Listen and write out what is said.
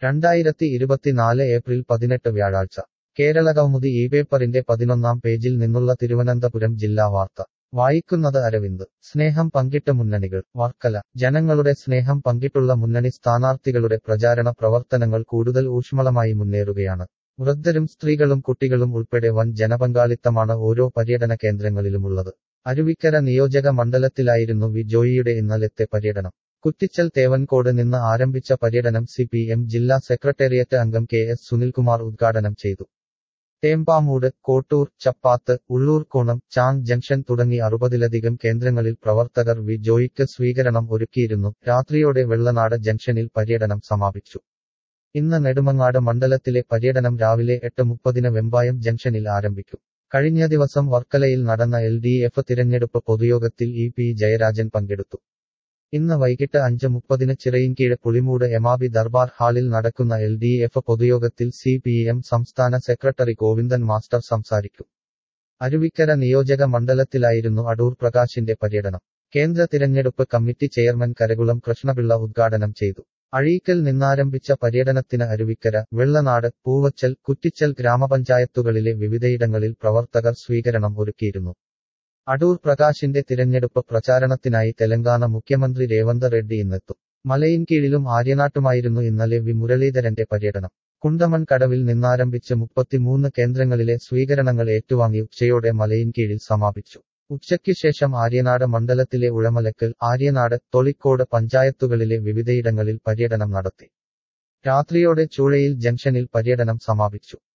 രണ്ടായിരത്തി ഇരുപത്തിനാല് ഏപ്രിൽ പതിനെട്ട് വ്യാഴാഴ്ച കേരള കൗമുദി ഈ പേപ്പറിന്റെ പതിനൊന്നാം പേജിൽ നിന്നുള്ള തിരുവനന്തപുരം ജില്ലാ വാർത്ത വായിക്കുന്നത് അരവിന്ദ് സ്നേഹം പങ്കിട്ട് മുന്നണികൾ വർക്കല ജനങ്ങളുടെ സ്നേഹം പങ്കിട്ടുള്ള മുന്നണി സ്ഥാനാർത്ഥികളുടെ പ്രചാരണ പ്രവർത്തനങ്ങൾ കൂടുതൽ ഊഷ്മളമായി മുന്നേറുകയാണ് വൃദ്ധരും സ്ത്രീകളും കുട്ടികളും ഉൾപ്പെടെ വൻ ജനപങ്കാളിത്തമാണ് ഓരോ പര്യടന കേന്ദ്രങ്ങളിലുമുള്ളത് അരുവിക്കര നിയോജക മണ്ഡലത്തിലായിരുന്നു വി ജോയിയുടെ ഇന്നലത്തെ പര്യടനം കുറ്റിച്ചൽ തേവൻകോട് നിന്ന് ആരംഭിച്ച പര്യടനം സി പി എം ജില്ലാ സെക്രട്ടേറിയറ്റ് അംഗം കെ എസ് സുനിൽകുമാർ ഉദ്ഘാടനം ചെയ്തു തേമ്പാമൂട് കോട്ടൂർ ചപ്പാത്ത് ഉള്ളൂർക്കോണം ചാങ് ജംഗ്ഷൻ തുടങ്ങി അറുപതിലധികം കേന്ദ്രങ്ങളിൽ പ്രവർത്തകർ വി ജോയിക്ക് സ്വീകരണം ഒരുക്കിയിരുന്നു രാത്രിയോടെ വെള്ളനാട് ജംഗ്ഷനിൽ പര്യടനം സമാപിച്ചു ഇന്ന് നെടുമങ്ങാട് മണ്ഡലത്തിലെ പര്യടനം രാവിലെ എട്ട് മുപ്പതിന് വെമ്പായം ജംഗ്ഷനിൽ ആരംഭിക്കും കഴിഞ്ഞ ദിവസം വർക്കലയിൽ നടന്ന എൽ ഡി എഫ് തിരഞ്ഞെടുപ്പ് പൊതുയോഗത്തിൽ ഇ പി ജയരാജൻ പങ്കെടുത്തു ഇന്ന് വൈകിട്ട് അഞ്ച് മുപ്പതിന് ചിറയിൻകീഴ് പുളിമൂട് എമാബി ദർബാർ ഹാളിൽ നടക്കുന്ന എൽ ഡി എഫ് പൊതുയോഗത്തിൽ സി പി എം സംസ്ഥാന സെക്രട്ടറി ഗോവിന്ദൻ മാസ്റ്റർ സംസാരിക്കും അരുവിക്കര നിയോജക മണ്ഡലത്തിലായിരുന്നു അടൂർ പ്രകാശിന്റെ പര്യടനം കേന്ദ്ര തിരഞ്ഞെടുപ്പ് കമ്മിറ്റി ചെയർമാൻ കരകുളം കൃഷ്ണപിള്ള ഉദ്ഘാടനം ചെയ്തു അഴീക്കൽ നിന്നാരംഭിച്ച പര്യടനത്തിന് അരുവിക്കര വെള്ളനാട് പൂവച്ചൽ കുറ്റിച്ചൽ ഗ്രാമപഞ്ചായത്തുകളിലെ വിവിധയിടങ്ങളിൽ പ്രവർത്തകർ സ്വീകരണം ഒരുക്കിയിരുന്നു അടൂർ പ്രകാശിന്റെ തിരഞ്ഞെടുപ്പ് പ്രചാരണത്തിനായി തെലങ്കാന മുഖ്യമന്ത്രി രേവന്ത് റെഡ്ഡി ഇന്നെത്തും മലയിൻകീഴിലും ആര്യനാട്ടുമായിരുന്നു ഇന്നലെ വി മുരളീധരന്റെ പര്യടനം കുണ്ടമൺ കടവിൽ നിന്നാരംഭിച്ച് മുപ്പത്തിമൂന്ന് കേന്ദ്രങ്ങളിലെ സ്വീകരണങ്ങൾ ഏറ്റുവാങ്ങി ഉച്ചയോടെ മലയിൻകീഴിൽ സമാപിച്ചു ഉച്ചയ്ക്ക് ശേഷം ആര്യനാട് മണ്ഡലത്തിലെ ഉഴമലക്കൽ ആര്യനാട് തൊളിക്കോട് പഞ്ചായത്തുകളിലെ വിവിധയിടങ്ങളിൽ പര്യടനം നടത്തി രാത്രിയോടെ ചൂഴയിൽ ജംഗ്ഷനിൽ പര്യടനം സമാപിച്ചു